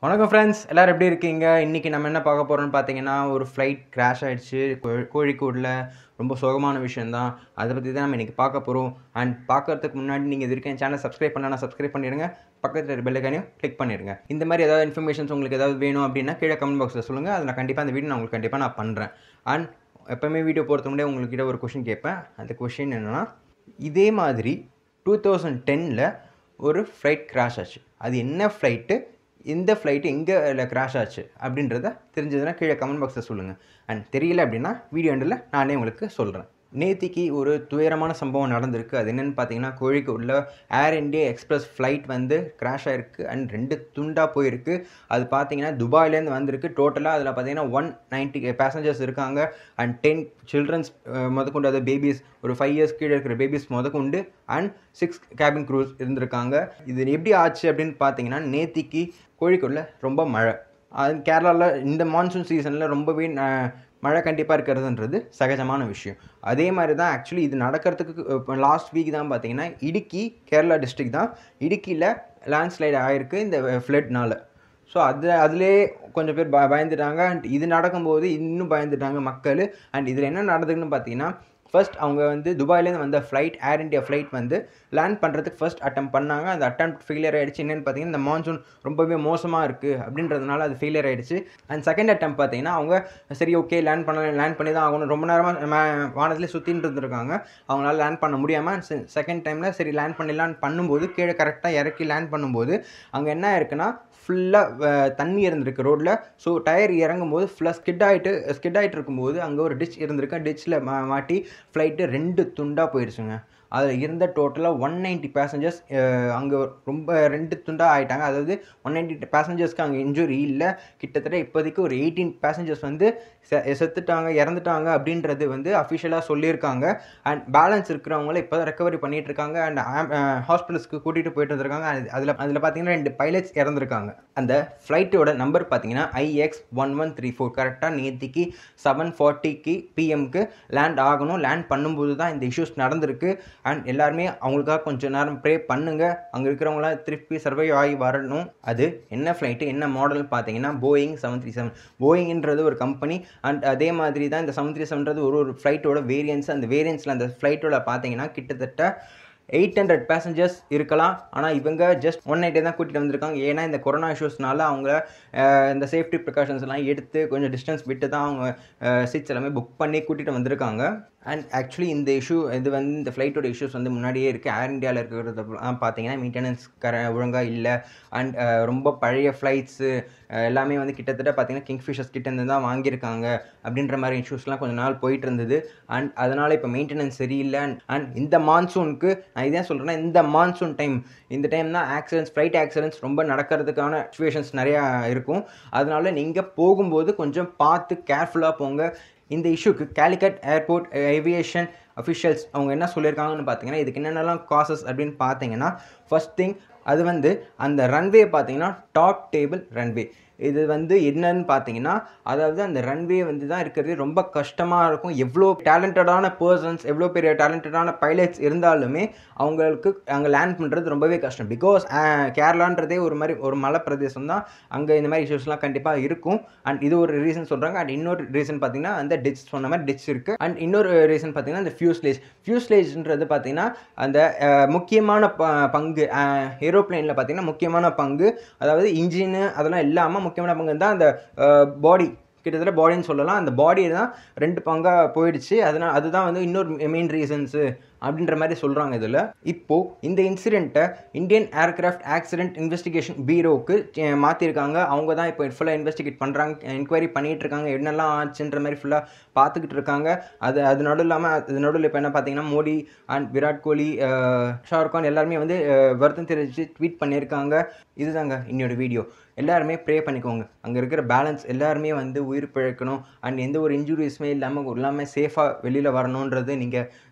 வணக்கம் ஃப்ரெண்ட்ஸ் எல்லோரும் எப்படி இருக்கீங்க இன்றைக்கி நம்ம என்ன பார்க்க போகிறோம்னு பார்த்தீங்கன்னா ஒரு ஃப்ளைட் கிராஷ் ஆகிடுச்சு கோழிக்கோடில் ரொம்ப சோகமான விஷயந்தான் அதை பற்றி தான் நம்ம இன்றைக்கி பார்க்க போகிறோம் அண்ட் பார்க்கறதுக்கு முன்னாடி நீங்கள் இது வரைக்கும் சேனல் சப்ஸ்கிரைப் பண்ணா சப்ஸ்கிரைப் பண்ணிடுங்க பக்கத்தில் பெல்லைக்கானையும் கிளிக் பண்ணிடுங்க இந்த மாதிரி ஏதாவது இன்ஃபர்மேஷன்ஸ் உங்களுக்கு ஏதாவது வேணும் அப்படின்னா கீழே கமெண்ட் பாக்ஸில் சொல்லுங்கள் அதில் கண்டிப்பாக அந்த வீடியோ நான் உங்களுக்கு கண்டிப்பாக நான் பண்ணுறேன் அண்ட் எப்போவுமே வீடியோ போகிறது முன்னாடி உங்கள்கிட்ட ஒரு கொஷின் கேட்பேன் அந்த கொஷின் என்னென்னா இதே மாதிரி டூ தௌசண்ட் டெனில் ஒரு ஃப்ளைட் கிராஷ் ஆச்சு அது என்ன ஃப்ளைட்டு இந்த ஃப்ளைட்டு எங்கே கிராஷ் ஆச்சு அப்படின்றத தெரிஞ்சதுன்னா கீழே கமெண்ட் பாக்ஸில் சொல்லுங்கள் அண்ட் தெரியல அப்படின்னா வீடியோ எண்டில் நானே உங்களுக்கு சொல்கிறேன் நேத்திக்கு ஒரு துயரமான சம்பவம் நடந்திருக்கு அது என்னென்னு பார்த்தீங்கன்னா கோழிக்கோடில் ஏர் இண்டியா எக்ஸ்பிரஸ் ஃப்ளைட் வந்து கிராஷ் ஆகிருக்கு அண்ட் ரெண்டு துண்டாக போயிருக்கு அது பார்த்தீங்கன்னா துபாயிலேருந்து வந்திருக்கு டோட்டலாக அதில் பார்த்தீங்கன்னா ஒன் நைன்ட்டி பேசஞ்சர்ஸ் இருக்காங்க அண்ட் டென் சில்ட்ரன்ஸ் முதற்கொண்டு அது பேபிஸ் ஒரு ஃபைவ் இயர்ஸ் கீழே இருக்கிற பேபிஸ் முதற்கொண்டு அண்ட் சிக்ஸ் கேபின் க்ரூஸ் இருந்திருக்காங்க இது எப்படி ஆச்சு அப்படின்னு பார்த்தீங்கன்னா நேத்திக்கு கோழிக்கோடில் ரொம்ப மழை அது கேரளாவில் இந்த மான்சூன் சீசனில் ரொம்பவே மழை கண்டிப்பாக இருக்கிறதுன்றது சகஜமான விஷயம் அதே மாதிரி தான் ஆக்சுவலி இது நடக்கிறதுக்கு லாஸ்ட் வீக் தான் பார்த்தீங்கன்னா இடுக்கி கேரளா டிஸ்ட்ரிக் தான் இடுக்கியில் லேண்ட்ஸ்லைட் ஆகிருக்கு இந்த ஃப்ளட்னால ஸோ அது அதிலே கொஞ்சம் பேர் ப பயந்துட்டாங்க அண்ட் இது நடக்கும்போது இன்னும் பயந்துட்டாங்க மக்கள் அண்ட் இதில் என்ன நடந்ததுன்னு பார்த்தீங்கன்னா ஃபர்ஸ்ட் அவங்க வந்து துபாயிலேருந்து வந்த ஃப்ளைட் ஏர் இண்டியா ஃப்ளைட் வந்து லேண்ட் பண்ணுறதுக்கு ஃபர்ஸ்ட் அட்டம் பண்ணாங்க அந்த அட்டம் ஃபெயிலியர் ஆகிடுச்சு என்னென்னு பார்த்தீங்கன்னா இந்த மான்சூன் ரொம்பவே மோசமாக இருக்குது அப்படின்றதுனால அது ஃபெயிலியர் ஆகிடுச்சு அண்ட் செகண்ட் அட்டம் பார்த்தீங்கன்னா அவங்க சரி ஓகே லேண்ட் பண்ண லேண்ட் பண்ணி தான் ஆகணும் ரொம்ப நேரமாக வானத்துலேயே சுற்றின்னு இருந்திருக்காங்க அவங்களால லேண்ட் பண்ண முடியாமல் செகண்ட் டைமில் சரி லேண்ட் பண்ணிடலான்னு பண்ணும்போது கீழே கரெக்டாக இறக்கி லேண்ட் பண்ணும்போது அங்கே என்ன இருக்குன்னா ஃபுல்லாக தண்ணி இருந்திருக்கு ரோட்டில் ஸோ டயர் இறங்கும் போது ஃபுல்லாக ஸ்கிட் ஆகிட்டு ஸ்கிட் ஆகிட்டு இருக்கும்போது அங்கே ஒரு டிச் இருந்திருக்கு டிச்சில் மா மாட்டி ஃப்ளைட்டு ரெண்டு துண்டாக போயிடுச்சுங்க அதில் இருந்த டோட்டலாக ஒன் நைன்ட்டி பேசஞ்சர்ஸ் அங்கே ரொம்ப ரெண்டு துண்டாக ஆகிட்டாங்க அதாவது ஒன் நைன்ட்டி பேசஞ்சர்ஸ்க்கு அங்கே இன்ஜுரி இல்லை கிட்டத்தட்ட இப்போதைக்கு ஒரு எயிட்டீன் பேசஞ்சர்ஸ் வந்து செ செத்துட்டாங்க இறந்துட்டாங்க அப்படின்றது வந்து அஃபிஷியலாக சொல்லியிருக்காங்க அண்ட் பேலன்ஸ் இருக்கிறவங்கள இப்போ தான் ரெக்கவரி பண்ணிகிட்டு இருக்காங்க அண்ட் ஹாஸ்பிட்டல்ஸ்க்கு கூட்டிகிட்டு போயிட்டு வந்திருக்காங்க அதில் அதில் பார்த்தீங்கன்னா ரெண்டு பைலட்ஸ் இறந்துருக்காங்க அந்த ஃப்ளைட்டோட நம்பர் பார்த்தீங்கன்னா IX one one three four கரெக்டாக நேற்றுக்கு செவன் ஃபார்ட்டிக்கு பிஎம்க்கு லேண்ட் ஆகணும் லேண்ட் பண்ணும்போது தான் இந்த இஷ்யூஸ் நடந்திருக்கு அண்ட் எல்லாருமே அவங்களுக்காக கொஞ்சம் நேரம் ப்ரே பண்ணுங்கள் அங்கே இருக்கிறவங்களாம் திருப்பி சர்வை ஆகி வரணும் அது என்ன ஃப்ளைட்டு என்ன மாடல் பார்த்தீங்கன்னா போயிங் செவன் த்ரீ செவன் போயிங்ன்றது ஒரு கம்பெனி அண்ட் அதே மாதிரி தான் இந்த செவன் த்ரீ செவன்றது ஒரு ஒரு ஃப்ளைட்டோட வேரியன்ஸ் அந்த வேரியன்ஸில் அந்த ஃப்ளைட்டோட பார்த்தீங்கன்னா கிட்டத்தட்ட எயிட் ஹண்ட்ரட் பேசஞ்சர்ஸ் இருக்கலாம் ஆனால் இவங்க ஜஸ்ட் ஒன் நைட்டே தான் கூட்டிகிட்டு வந்திருக்காங்க ஏன்னா இந்த கொரோனா இஷ்யூஸ்னால அவங்க இந்த சேஃப்டி ப்ரிகாஷன்ஸ் எல்லாம் எடுத்து கொஞ்சம் டிஸ்டன்ஸ் விட்டு தான் அவங்க சீட்ஸ் எல்லாமே புக் பண்ணி கூட்டிகிட்டு வந்திருக்காங்க அண்ட் ஆக்சுவலி இந்த இஷ்யூ இது வந்து இந்த ஃப்ளைட்டோட இஷ்யூஸ் வந்து முன்னாடியே இருக்குது ஏர் இண்டியாவில் இருக்கிறது பார்த்தீங்கன்னா மெயின்டெனன்ஸ் கர ஒழுங்காக இல்லை அண்ட் ரொம்ப பழைய ஃப்ளைட்ஸு எல்லாமே வந்து கிட்டத்தட்ட பார்த்தீங்கன்னா கிங்ஃபிஷர்ஸ் கிட்டேருந்து தான் வாங்கியிருக்காங்க அப்படின்ற மாதிரி இஷ்யூஸ்லாம் கொஞ்சம் நாள் போயிட்டு இருந்தது அண்ட் அதனால் இப்போ மெயின்டெனன்ஸ் சரியில்லை அண்ட் அண்ட் இந்த மான்சூனுக்கு நான் இதான் சொல்கிறேன்னா இந்த மான்சூன் டைம் இந்த டைம் தான் ஆக்சிடென்ட்ஸ் ஃப்ளைட் ஆக்சிடென்ட்ஸ் ரொம்ப நடக்கிறதுக்கான சுச்சுவேஷன்ஸ் நிறையா இருக்கும் அதனால நீங்கள் போகும்போது கொஞ்சம் பார்த்து கேர்ஃபுல்லாக போங்க இந்த இஷ்யூக்கு கேலிக்கட் ஏர்போர்ட் ஏவியேஷன் அஃபிஷியல்ஸ் அவங்க என்ன சொல்லியிருக்காங்கன்னு பார்த்தீங்கன்னா இதுக்கு என்னென்னலாம் காசஸ் அப்படின்னு பார்த்தீங்கன்னா ஃபஸ்ட் திங் அது வந்து அந்த ரன்வே பார்த்தீங்கன்னா டாப் டேபிள் ரன்வே இது வந்து என்னன்னு பார்த்தீங்கன்னா அதாவது அந்த ரன்வே வந்து தான் இருக்கிறது ரொம்ப கஷ்டமாக இருக்கும் எவ்வளோ டேலண்டடான பர்சன்ஸ் எவ்வளோ பெரிய டேலண்டடான பைலட்ஸ் இருந்தாலுமே அவங்களுக்கு அங்கே லேண்ட் பண்ணுறது ரொம்பவே கஷ்டம் பிகாஸ் கேரளான்றதே ஒரு மாதிரி ஒரு மலை பிரதேசம் தான் அங்கே இந்த மாதிரி இஷ்யூஸ்லாம் கண்டிப்பாக இருக்கும் அண்ட் இது ஒரு ரீசன் சொல்கிறாங்க அண்ட் இன்னொரு ரீசன் பார்த்தீங்கன்னா அந்த டிச் சொன்ன மாதிரி டிச் இருக்குது அண்ட் இன்னொரு ரீசன் பார்த்தீங்கன்னா இந்த ஃபியூஸ்லேஜ் ஃபியூஸ்லேஜ்ன்றது பார்த்தீங்கன்னா அந்த முக்கியமான ப பங்கு ஏரோப்ளைனில் பார்த்தீங்கன்னா முக்கியமான பங்கு அதாவது இன்ஜினு அதெல்லாம் இல்லாமல் முக்கியமான பங்கு தான் அந்த பாடி கிட்டத்தட்ட பாடின்னு சொல்லலாம் அந்த பாடி தான் ரெண்டு பங்காக போயிடுச்சு அதனால் அதுதான் வந்து இன்னொரு மெயின் ரீசன்ஸு அப்படின்ற மாதிரி சொல்கிறாங்க இதில் இப்போது இந்த இன்சிடெண்ட்டை இந்தியன் ஏர்கிராஃப்ட் ஆக்சிடென்ட் இன்வெஸ்டிகேஷன் பீரோவுக்கு மாற்றிருக்காங்க அவங்க தான் இப்போ ஃபுல்லாக இன்வெஸ்டிகேட் பண்ணுறாங்க என்கொயரி பண்ணிகிட்டு இருக்காங்க என்னெல்லாம் ஆச்சுன்ற மாதிரி ஃபுல்லாக பார்த்துக்கிட்டு இருக்காங்க அது அது நடுவில் இல்லாமல் அது நடுவில் இப்போ என்ன பார்த்தீங்கன்னா மோடி அண்ட் விராட் கோலி ஷாருக்கான் எல்லாருமே வந்து வருத்தம் தெரிவித்து ட்வீட் பண்ணியிருக்காங்க இதுதாங்க இன்னோட வீடியோ எல்லாருமே ப்ரே பண்ணிக்கோங்க அங்கே இருக்கிற பேலன்ஸ் எல்லாருமே வந்து உயிர் பிழைக்கணும் அண்ட் எந்த ஒரு இன்ஜுரிஸுமே இல்லாமல் எல்லாமே சேஃபாக வெளியில் வரணுன்றது நீங்கள்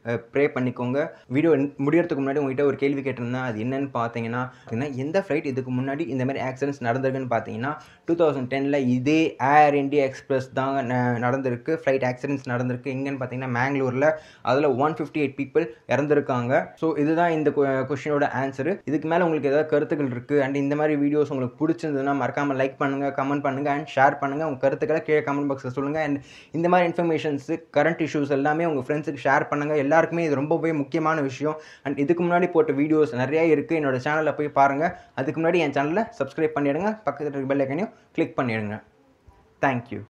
ப்ரே பண்ணிக்கோங்க வீடியோ முடியறதுக்கு முன்னாடி உங்ககிட்ட ஒரு கேள்வி கேட்டிருந்தேன் அது என்னன்னு பார்த்தீங்கன்னா பார்த்தீங்கன்னா எந்த ஃப்ளைட் இதுக்கு முன்னாடி இந்த மாதிரி ஆக்சிடென்ட்ஸ் நடந்திருக்குன்னு பார்த்தீங்கன்னா டூ தௌசண்ட் டெனில் இதே ஏர் இந்தியா எக்ஸ்பிரஸ் தாங்க ந- நடந்திருக்கு ஃப்ளைட் ஆக்சிடென்ட்ஸ் நடந்திருக்கு எங்கன்னு பார்த்தீங்கன்னா மேங்களூரில் அதில் ஒன் ஃபிஃப்டி எயிட் பீப்புள் இறந்துருக்காங்க ஸோ இதுதான் இந்த கொஷினோட ஆன்சர் இதுக்கு மேலே உங்களுக்கு ஏதாவது கருத்துக்கள் இருக்குது அண்ட் இந்த மாதிரி வீடியோஸ் உங்களுக்கு பிடிச்சிருந்ததுன்னா மறக்காமல் லைக் பண்ணுங்கள் கமெண்ட் பண்ணுங்கள் அண்ட் ஷேர் பண்ணுங்கள் உங்கள் கருத்துக்களை கீழே கமெண்ட் பாக்ஸில் சொல்லுங்கள் அண்ட் இந்த மாதிரி இன்ஃபர்மேஷன்ஸு கரண்ட் இஷ்யூஸ் எல்லாமே உங்கள் ஃப்ரெண்ட்ஸுக்கு ஷேர் பண்ணுங்கள் எல்லாருக்குமே இது ரொம்பவே முக்கியமான விஷயம் அண்ட் இதுக்கு முன்னாடி போட்ட வீடியோஸ் நிறைய இருக்குது என்னோட சேனலில் போய் பாருங்கள் அதுக்கு முன்னாடி என் சேனலை சப்ஸ்கிரைப் பண்ணிடுங்க பக்கத்தில் இருக்க பெல் ஐக்கனையும் கிளிக் பண்ணிடுங்க தேங்க்யூ